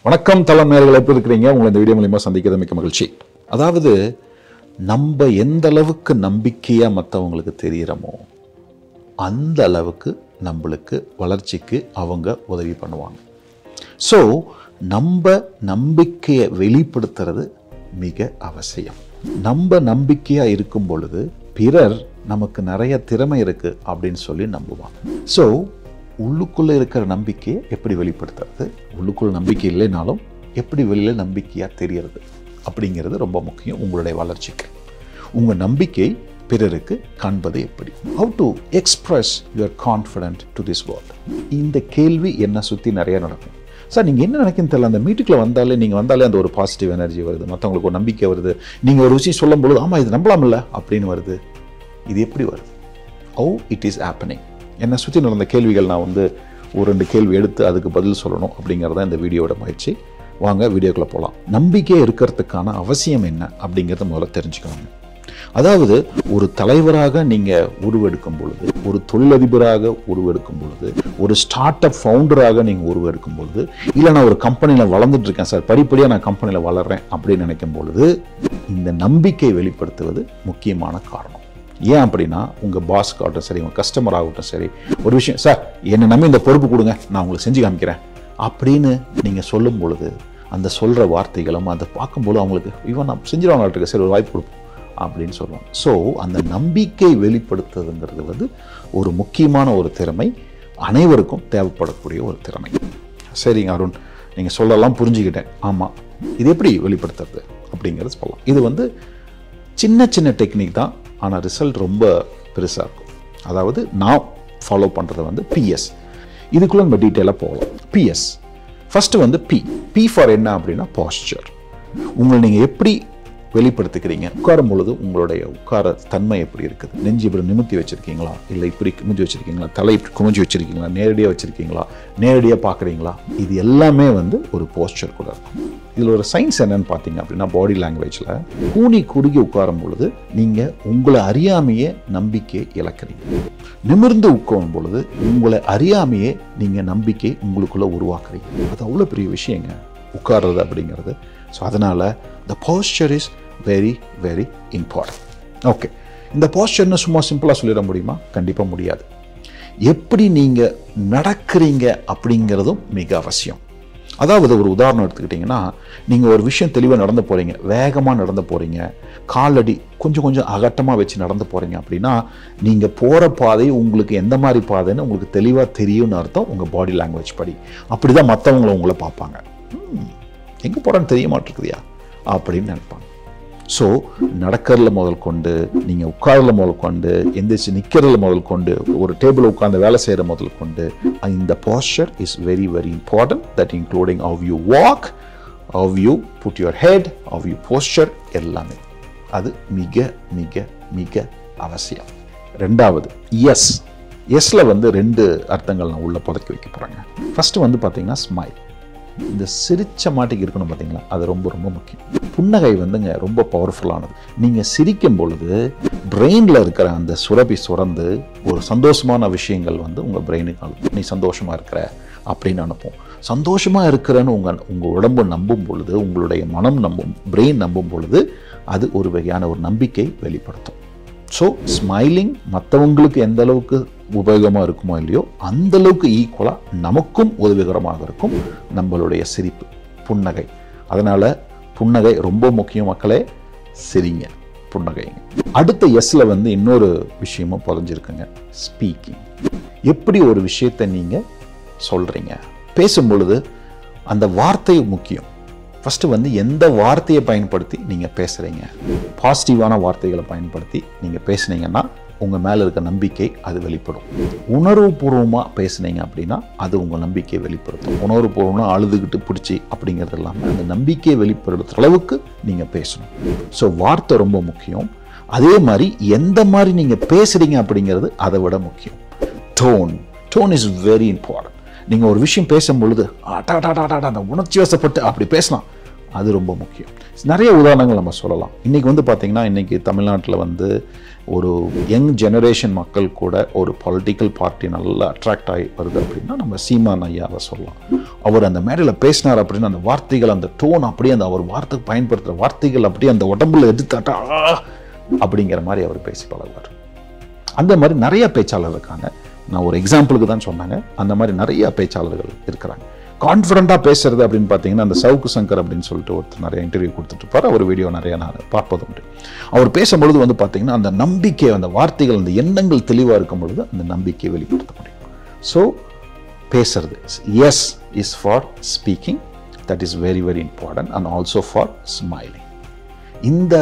வணக்கம் தளம் நேர்கள் எப்படி இருக்கிறீங்க உங்களை இந்த வீடியோ மூலியமா சந்திக்கிறது மிக்க மகிழ்ச்சி அதாவது நம்ம எந்த அளவுக்கு நம்பிக்கையா மற்றவங்களுக்கு தெரிகிறோமோ அந்த அளவுக்கு நம்மளுக்கு வளர்ச்சிக்கு அவங்க உதவி பண்ணுவாங்க ஸோ நம்ம நம்பிக்கையை வெளிப்படுத்துறது மிக அவசியம் நம்ம நம்பிக்கையாக இருக்கும் பொழுது பிறர் நமக்கு நிறைய திறமை இருக்கு அப்படின்னு சொல்லி நம்புவாங்க ஸோ உள்ளுக்குள்ளே இருக்கிற நம்பிக்கையை எப்படி வெளிப்படுத்துறது உள்ளுக்குள்ள நம்பிக்கை இல்லைனாலும் எப்படி வெளியில் நம்பிக்கையாக தெரியறது அப்படிங்கிறது ரொம்ப முக்கியம் உங்களுடைய வளர்ச்சிக்கு உங்கள் நம்பிக்கை பிறருக்கு காண்பது எப்படி how to express your confident to this world இந்த கேள்வி என்னை சுற்றி நிறைய நடக்கும் சார் நீங்கள் என்ன நினைக்குன்னு தெரியல அந்த மீட்டுக்குள்ள வந்தாலே நீங்கள் வந்தாலே அந்த ஒரு பாசிட்டிவ் எனர்ஜி வருது மற்றவங்களுக்கு ஒரு நம்பிக்கை வருது நீங்கள் ஒரு விஷயம் சொல்லும் பொழுது ஆமாம் இது நம்பலாமில்ல அப்படின்னு வருது இது எப்படி வருது ஹவு இட் இஸ் ஹேப்பனிங் என்னை சுற்றி நடந்த கேள்விகள் நான் வந்து ஒரு ரெண்டு கேள்வி எடுத்து அதுக்கு பதில் சொல்லணும் அப்படிங்கிறது தான் இந்த வீடியோட முயற்சி வாங்க வீடியோக்குள்ளே போகலாம் நம்பிக்கை இருக்கிறதுக்கான அவசியம் என்ன அப்படிங்கிறத முதல்ல தெரிஞ்சுக்கணும் அதாவது ஒரு தலைவராக நீங்கள் உருவெடுக்கும் பொழுது ஒரு தொழிலதிபராக உருவெடுக்கும் பொழுது ஒரு ஸ்டார்ட் அப் ஃபவுண்டராக நீங்கள் உருவெடுக்கும் பொழுது இல்லை நான் ஒரு கம்பெனியில் வளர்ந்துட்டு இருக்கேன் சார் படிப்படியாக நான் கம்பெனியில் வளர்றேன் அப்படின்னு நினைக்கும் பொழுது இந்த நம்பிக்கை வெளிப்படுத்துவது முக்கியமான காரணம் ஏன் அப்படின்னா உங்கள் பாஸ் ஆகட்டும் சரி உங்கள் கஸ்டமர் ஆகட்டும் சரி ஒரு விஷயம் சார் என்னை நம்பி இந்த பொறுப்பு கொடுங்க நான் உங்களுக்கு செஞ்சு காமிக்கிறேன் அப்படின்னு நீங்கள் சொல்லும் பொழுது அந்த சொல்கிற வார்த்தைகளும் அதை பார்க்கும்போது அவங்களுக்கு இவன் நான் செஞ்சிருவாங்க சரி ஒரு வாய்ப்பு கொடுப்போம் அப்படின்னு சொல்லுவாங்க ஸோ அந்த நம்பிக்கை வெளிப்படுத்துறதுங்கிறது வந்து ஒரு முக்கியமான ஒரு திறமை அனைவருக்கும் தேவைப்படக்கூடிய ஒரு திறமை சரிங்க அருண் நீங்கள் சொல்லலாம் புரிஞ்சுக்கிட்டேன் ஆமாம் இது எப்படி வெளிப்படுத்துறது அப்படிங்கிறது சொல்லலாம் இது வந்து சின்ன சின்ன டெக்னிக் தான் ஆனால் ரிசல்ட் ரொம்ப பெருசாக இருக்கும் அதாவது நான் ஃபாலோ பண்ணுறது வந்து பிஎஸ் இதுக்குள்ளே நம்ம டீட்டெயிலாக போகலாம் பிஎஸ் ஃபஸ்ட்டு வந்து பி பி ஃபார் என்ன அப்படின்னா பாஸ்டர் உங்களை நீங்கள் எப்படி வெளிப்படுத்திக்கிறீங்க உட்காரும் பொழுது உங்களுடைய உட்கார தன்மை எப்படி இருக்குது நெஞ்சு இப்படி நிமித்தி வச்சிருக்கீங்களா இல்லை இப்படி குமிஞ்சு வச்சிருக்கீங்களா தலை இப்படி குமிஞ்சு வச்சிருக்கீங்களா நேரடியாக வச்சிருக்கீங்களா நேரடியாக பார்க்குறீங்களா இது எல்லாமே வந்து ஒரு போஸ்டர் கூட இருக்கும் இதில் ஒரு சயின்ஸ் என்னன்னு பார்த்தீங்க அப்படின்னா பாடி லாங்குவேஜில் கூனி குறுகி உட்காரும் பொழுது நீங்கள் உங்களை அறியாமையே நம்பிக்கையை இழக்கிறீங்க நிமிர்ந்து உட்காரும் பொழுது உங்களை அறியாமையே நீங்கள் நம்பிக்கை உங்களுக்குள்ள உருவாக்குறீங்க அது அவ்வளோ பெரிய விஷயங்க உட்கார்றது அப்படிங்கிறது ஸோ அதனால் the posture is very very important okay இந்த போஸ்டர்னு சும்மா சிம்பிளாக சொல்லிட முடியுமா கண்டிப்பாக முடியாது எப்படி நீங்கள் நடக்கிறீங்க அப்படிங்கிறதும் மிக அவசியம் அதாவது ஒரு உதாரணம் எடுத்துக்கிட்டிங்கன்னா நீங்கள் ஒரு விஷயம் தெளிவாக நடந்து போகிறீங்க வேகமாக நடந்து போகிறீங்க காலடி கொஞ்சம் கொஞ்சம் அகட்டமாக வச்சு நடந்து போகிறீங்க அப்படின்னா நீங்கள் போகிற பாதை உங்களுக்கு எந்த மாதிரி பாதைன்னு உங்களுக்கு தெளிவாக தெரியும்னு அர்த்தம் உங்கள் பாடி லாங்குவேஜ் படி அப்படி தான் மற்றவங்கள உங்களை பார்ப்பாங்க எங்கே போகிறேன்னு தெரிய மாட்டேங்குதியா அப்படின்னு நினைப்பாங்க ஸோ நடக்கிறதுல முதல் கொண்டு நீங்கள் உட்காரல முதல் கொண்டு எந்திரிச்சு நிற்கிறதுல முதல் கொண்டு ஒரு டேபிள் உட்காந்து வேலை செய்கிற முதல் கொண்டு இந்த posture is very very important that including how you walk how you put your head how you posture எல்லாமே அது மிக மிக மிக அவசியம் ரெண்டாவது எஸ் எஸ்ல வந்து ரெண்டு அர்த்தங்கள் நான் உள்ள புதைக்கி வைக்க போகிறேங்க ஃபர்ஸ்ட் வந்து பார்த்தீங்கன்னா ஸ்மைல் இந்த சிரிச்ச மாட்டிக்கு இருக்கணும் பார்த்தீங்களா அது ரொம்ப ரொம்ப முக்கியம் புன்னகை வந்துங்க ரொம்ப பவர்ஃபுல்லானது நீங்கள் சிரிக்கும் பொழுது பிரெயினில் இருக்கிற அந்த சுரபி சுரந்து ஒரு சந்தோஷமான விஷயங்கள் வந்து உங்கள் பிரெயினுக்கு அனுப்பும் நீ சந்தோஷமாக இருக்கிற அப்படின்னு அனுப்பும் சந்தோஷமாக இருக்கிறன்னு உங்கள் உங்கள் உடம்பு நம்பும் பொழுது உங்களுடைய மனம் நம்பும் பிரெயின் நம்பும் பொழுது அது ஒரு வகையான ஒரு நம்பிக்கை வெளிப்படுத்தும் ஸோ ஸ்மைலிங் மற்றவங்களுக்கு எந்த அளவுக்கு உபயோகமாக இருக்குமோ இல்லையோ அந்த அளவுக்கு ஈக்குவலாக நமக்கும் உதவிகரமாக இருக்கும் நம்மளுடைய சிரிப்பு புன்னகை அதனால் புன்னகை ரொம்ப முக்கியம் மக்களே சிரிங்க புன்னகைங்க அடுத்த எஸ்ல வந்து இன்னொரு விஷயமும் புதஞ்சிருக்குங்க ஸ்பீக்கிங் எப்படி ஒரு விஷயத்தை நீங்கள் சொல்கிறீங்க பேசும் பொழுது அந்த வார்த்தை முக்கியம் ஃபஸ்ட்டு வந்து எந்த வார்த்தையை பயன்படுத்தி நீங்கள் பேசுகிறீங்க பாசிட்டிவான வார்த்தைகளை பயன்படுத்தி நீங்கள் பேசுனீங்கன்னா உங்கள் மேலே இருக்க நம்பிக்கை அது வெளிப்படும் உணர்வுபூர்வமாக பேசுனீங்க அப்படின்னா அது உங்கள் நம்பிக்கையை வெளிப்படுத்தும் உணர்வுபூர்வமாக அழுதுகிட்டு பிடிச்சி அப்படிங்கிறது இல்லாமல் அந்த நம்பிக்கையை வெளிப்படுத்துகிற அளவுக்கு நீங்கள் பேசணும் ஸோ வார்த்தை ரொம்ப முக்கியம் அதே மாதிரி எந்த மாதிரி நீங்கள் பேசுகிறீங்க அப்படிங்கிறது அதை விட முக்கியம் tone tone is very important நீங்கள் ஒரு விஷயம் பேசும் பொழுது அடாடாடாடா அந்த உணர்ச்சி வசப்பட்டு அப்படி பேசலாம் அது ரொம்ப முக்கியம் நிறைய உதாரணங்கள் நம்ம சொல்லலாம் இன்றைக்கி வந்து பார்த்திங்கன்னா இன்றைக்கி தமிழ்நாட்டில் வந்து ஒரு யங் ஜெனரேஷன் மக்கள் கூட ஒரு பொலிட்டிக்கல் பார்ட்டி நல்லா அட்ராக்ட் ஆகி வருது அப்படின்னா நம்ம சீமான் ஐயாவை சொல்லலாம் அவர் அந்த மேடையில் பேசினார் அப்படின்னு அந்த வார்த்தைகள் அந்த டோன் அப்படியே அந்த அவர் வார்த்தை பயன்படுத்துகிற வார்த்தைகள் அப்படியே அந்த உடம்புல எடுத்தாட்டா அப்படிங்கிற மாதிரி அவர் பேசி பழகுவார் அந்த மாதிரி நிறைய பேச்சாளர் இருக்காங்க நான் ஒரு எக்ஸாம்பிளுக்கு தான் சொன்னாங்க அந்த மாதிரி நிறைய பேச்சாளர்கள் இருக்கிறாங்க கான்ஃபிடண்ட்டாக பேசுறது அப்படின்னு பார்த்தீங்கன்னா அந்த சவுக்கு சங்கர் அப்படின்னு சொல்லிட்டு ஒருத்தர் நிறைய இன்டர்வியூ கொடுத்துட்டு இருப்பார் அவர் வீடியோ நிறைய நான் பார்ப்பது உண்டு அவர் பேசும்பொழுது வந்து பார்த்தீங்கன்னா அந்த நம்பிக்கை அந்த வார்த்தைகள் அந்த எண்ணங்கள் தெளிவாக இருக்கும் பொழுது அந்த நம்பிக்கையை வெளிப்படுத்த முடியும் ஸோ பேசுறது S is for speaking that is very very important and also for smiling இந்த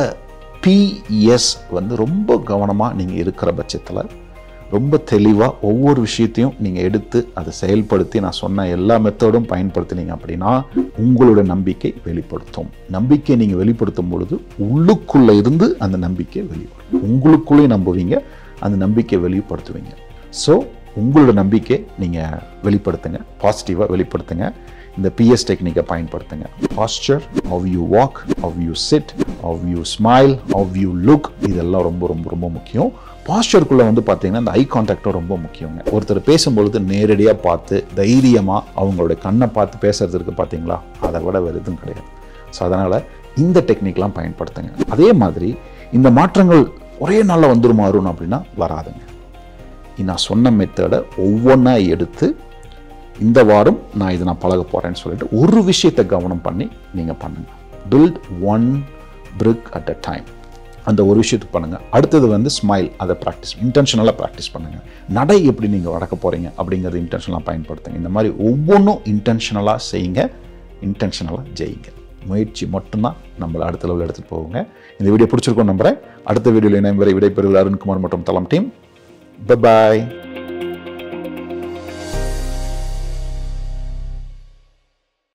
பிஎஸ் வந்து ரொம்ப கவனமாக நீங்கள் இருக்கிற பட்சத்தில் ரொம்ப தெளிவாக ஒவ்வொரு விஷயத்தையும் நீங்கள் எடுத்து அதை செயல்படுத்தி நான் சொன்ன எல்லா மெத்தடும் பயன்படுத்தினீங்க அப்படின்னா உங்களோட நம்பிக்கை வெளிப்படுத்தும் நம்பிக்கை நீங்கள் வெளிப்படுத்தும் பொழுது உள்ளுக்குள்ளே இருந்து அந்த நம்பிக்கை வெளிப்படும் உங்களுக்குள்ளே நம்புவீங்க அந்த நம்பிக்கை வெளிப்படுத்துவீங்க ஸோ உங்களோட நம்பிக்கை நீங்கள் வெளிப்படுத்துங்க பாசிட்டிவாக வெளிப்படுத்துங்க இந்த பிஎஸ் டெக்னிக்கை பயன்படுத்துங்க posture how you walk how you sit how you smile how you look இதெல்லாம் ரொம்ப ரொம்ப ரொம்ப முக்கியம் பாஸ்டருக்குள்ளே வந்து பார்த்தீங்கன்னா இந்த ஐ கான்டாக்டும் ரொம்ப முக்கியங்க ஒருத்தர் பேசும்பொழுது நேரடியாக பார்த்து தைரியமாக அவங்களோட கண்ணை பார்த்து பேசுறது இருக்கு பார்த்தீங்களா அதை விட வேறு எதுவும் கிடையாது ஸோ அதனால் இந்த டெக்னிக்லாம் பயன்படுத்துங்க அதே மாதிரி இந்த மாற்றங்கள் ஒரே நாளில் வந்துருமா அருண் அப்படின்னா வராதுங்க நான் சொன்ன மெத்தடை ஒவ்வொன்றா எடுத்து இந்த வாரம் நான் இதை நான் பழக போகிறேன்னு சொல்லிட்டு ஒரு விஷயத்தை கவனம் பண்ணி நீங்கள் பண்ணுங்கள் build one brick at a time அந்த ஒரு விஷயத்துக்கு பண்ணுங்கள் அடுத்தது வந்து ஸ்மைல் அதை ப்ராக்டிஸ் இன்டென்ஷனலாக ப்ராக்டிஸ் பண்ணுங்கள் நடை எப்படி நீங்கள் வளர்க்க போகிறீங்க அப்படிங்கிறது இன்டென்ஷனலாக பயன்படுத்துங்க இந்த மாதிரி ஒவ்வொன்றும் இன்டென்ஷனலாக செய்யுங்க இன்டென்ஷனலாக ஜெயிங்க முயற்சி மட்டும்தான் நம்மளை அடுத்த லெவலில் எடுத்துகிட்டு போகுங்க இந்த வீடியோ பிடிச்சிருக்கோம் நம்புறேன் அடுத்த வீடியோவில் இணையம் வரை விடைபெறுவது அருண்குமார் மற்றும் தளம் டீம் பாய்